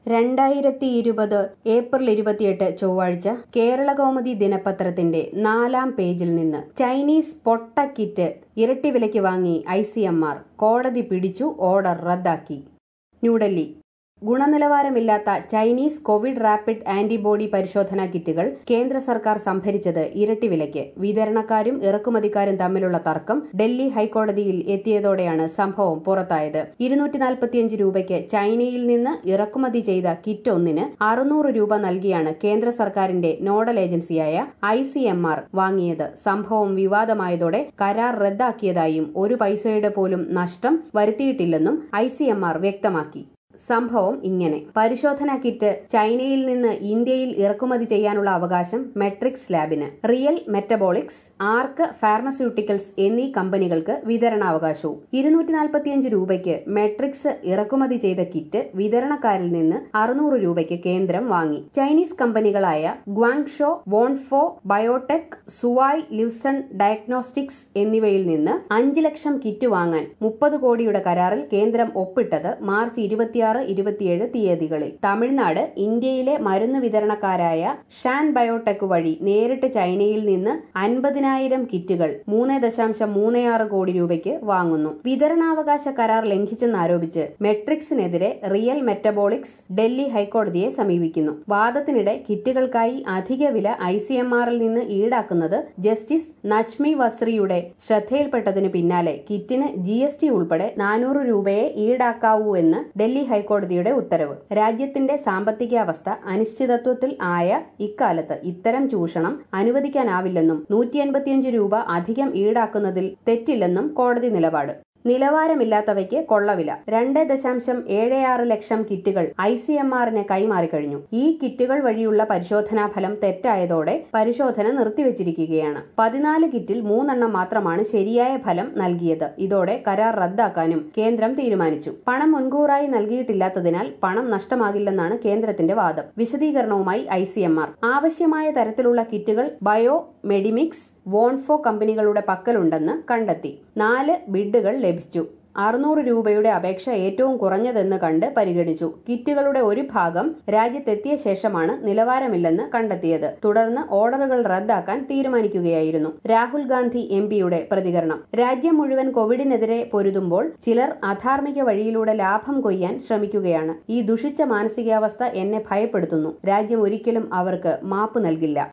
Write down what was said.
രണ്ടായിരത്തി ഇരുപത് ഏപ്രിൽ ഇരുപത്തിയെട്ട് ചൊവ്വാഴ്ച കേരളകൗമുദി ദിനപത്രത്തിന്റെ നാലാം പേജിൽ നിന്ന് ചൈനീസ് പൊട്ട കിറ്റ് ഇരട്ടി വിലയ്ക്ക് വാങ്ങി ഐ സി എം ആർ കോടതി പിടിച്ചു ഓർഡർ റദ്ദാക്കി ന്യൂഡൽഹി ഗുണനിലവാരമില്ലാത്ത ചൈനീസ് കോവിഡ് റാപ്പിഡ് ആന്റിബോഡി പരിശോധനാ കിറ്റുകൾ കേന്ദ്ര സർക്കാർ സംഭരിച്ചത് ഇരട്ടി വിലയ്ക്ക് വിതരണക്കാരും ഇറക്കുമതിക്കാരും തമ്മിലുള്ള തർക്കം ഡൽഹി ഹൈക്കോടതിയിൽ എത്തിയതോടെയാണ് സംഭവം പുറത്തായത് ഇരുന്നൂറ്റി നാൽപ്പത്തിയഞ്ച് രൂപയ്ക്ക് ചൈനയിൽ നിന്ന് ഇറക്കുമതി ചെയ്ത കിറ്റ് ഒന്നിന് അറുന്നൂറ് രൂപ നൽകിയാണ് കേന്ദ്ര സർക്കാരിന്റെ നോഡൽ ഏജൻസിയായ ഐ സി എം ആർ വാങ്ങിയത് സംഭവം വിവാദമായതോടെ കരാർ റദ്ദാക്കിയതായും ഒരു പൈസയുടെ പോലും നഷ്ടം വരുത്തിയിട്ടില്ലെന്നും ഐ സി എം ആർ വ്യക്തമാക്കി സംഭവം ഇങ്ങനെ പരിശോധനാ കിറ്റ് ചൈനയിൽ നിന്ന് ഇന്ത്യയിൽ ഇറക്കുമതി ചെയ്യാനുള്ള അവകാശം മെട്രിക്സ് ലാബിന് റിയൽ മെറ്റബോളിക്സ് ആർക്ക് ഫാർമസ്യൂട്ടിക്കൽസ് എന്നീ കമ്പനികൾക്ക് വിതരണാവകാശവും ഇരുന്നൂറ്റി നാൽപ്പത്തിയഞ്ച് രൂപയ്ക്ക് മെട്രിക്സ് ഇറക്കുമതി ചെയ്ത കിറ്റ് വിതരണക്കാരിൽ നിന്ന് അറുന്നൂറ് രൂപയ്ക്ക് കേന്ദ്രം വാങ്ങി ചൈനീസ് കമ്പനികളായ Guangzhou Wondfo Biotech Zhuhai Livzon Diagnostics എന്നിവയിൽ നിന്ന് അഞ്ച് ലക്ഷം കിറ്റ് വാങ്ങാൻ മുപ്പത് കോടിയുടെ കരാറിൽ കേന്ദ്രം ഒപ്പിട്ടത് മാർച്ച് ഇരുപത്തി ഇരുപത്തിയാറ് ഇരുപത്തിയേഴ് തീയതികളിൽ തമിഴ്നാട് ഇന്ത്യയിലെ മരുന്ന് വിതരണക്കാരായ ഷാൻ ബയോടെക് വഴി നേരിട്ട് ചൈനയിൽ നിന്ന് അൻപതിനായിരം കിറ്റുകൾ മൂന്ന് ദശാംശം മൂന്ന് ആറ് കോടി രൂപയ്ക്ക് വാങ്ങുന്നു വിതരണാവകാശ കരാർ ലംഘിച്ചെന്നാരോപിച്ച് മെട്രിക്സിനെതിരെ റിയൽ മെറ്റബോളിക്സ് ഡൽഹി ഹൈക്കോടതിയെ സമീപിക്കുന്നു വാദത്തിനിടെ കിറ്റുകൾക്കായി അധിക വില ഐ സി എം ആറിൽ നിന്ന് ഈടാക്കുന്നത് ജസ്റ്റിസ് നജ്മി വസ്രിയുടെ ശ്രദ്ധയിൽപ്പെട്ടതിന് പിന്നാലെ കിറ്റിന് ജി എസ് ടി ഉൾപ്പെടെ നാനൂറ് രൂപയെ ഈടാക്കാവൂ എന്ന് ഡൽഹി ഹൈക്കോടതിയുടെ ഉത്തരവ് രാജ്യത്തിന്റെ സാമ്പത്തികാവസ്ഥ അനിശ്ചിതത്വത്തിൽ ആയ ഇക്കാലത്ത് ഇത്തരം ചൂഷണം അനുവദിക്കാനാവില്ലെന്നും നൂറ്റി അൻപത്തിയഞ്ച് രൂപ അധികം ഈടാക്കുന്നതിൽ തെറ്റില്ലെന്നും കോടതി നിലപാട് നിലവാരമില്ലാത്തവയ്ക്ക് കൊള്ളവില രണ്ട് ദശാംശം ഏഴ് ആറ് ലക്ഷം കിറ്റുകൾ ഐ സി എം ആറിന് കൈമാറിക്കഴിഞ്ഞു ഈ കിറ്റുകൾ വഴിയുള്ള പരിശോധനാ ഫലം തെറ്റായതോടെ പരിശോധന നിർത്തിവച്ചിരിക്കുകയാണ് പതിനാല് കിറ്റിൽ മൂന്നെണ്ണം മാത്രമാണ് ശരിയായ ഫലം നൽകിയത് ഇതോടെ കരാർ റദ്ദാക്കാനും കേന്ദ്രം തീരുമാനിച്ചു പണം മുൻകൂറായി നൽകിയിട്ടില്ലാത്തതിനാൽ പണം നഷ്ടമാകില്ലെന്നാണ് കേന്ദ്രത്തിന്റെ വാദം വിശദീകരണവുമായി ഐ സി എം ആർ ആവശ്യമായ തരത്തിലുള്ള കിറ്റുകൾ ബയോ മെഡിമിക്സ് വോൺഫോ കമ്പനികളുടെ പക്കലുണ്ടെന്ന് കണ്ടെത്തി നാല് ബിഡുകൾ ലഭിച്ചു അറുന്നൂറ് രൂപയുടെ അപേക്ഷ ഏറ്റവും കുറഞ്ഞതെന്ന് കണ്ട് പരിഗണിച്ചു കിറ്റുകളുടെ ഒരു ഭാഗം രാജ്യത്തെത്തിയ ശേഷമാണ് നിലവാരമില്ലെന്ന് കണ്ടെത്തിയത് തുടർന്ന് ഓർഡറുകൾ റദ്ദാക്കാൻ തീരുമാനിക്കുകയായിരുന്നു രാഹുൽ ഗാന്ധി എം പിയുടെ പ്രതികരണം രാജ്യം മുഴുവൻ കോവിഡിനെതിരെ പൊരുതുമ്പോൾ ചിലർ അധാർമിക വഴിയിലൂടെ ലാഭം കൊയ്യാൻ ശ്രമിക്കുകയാണ് ഈ ദുഷിച്ച മാനസികാവസ്ഥ എന്നെ ഭയപ്പെടുത്തുന്നു രാജ്യം ഒരിക്കലും അവർക്ക് മാപ്പ് നൽകില്ല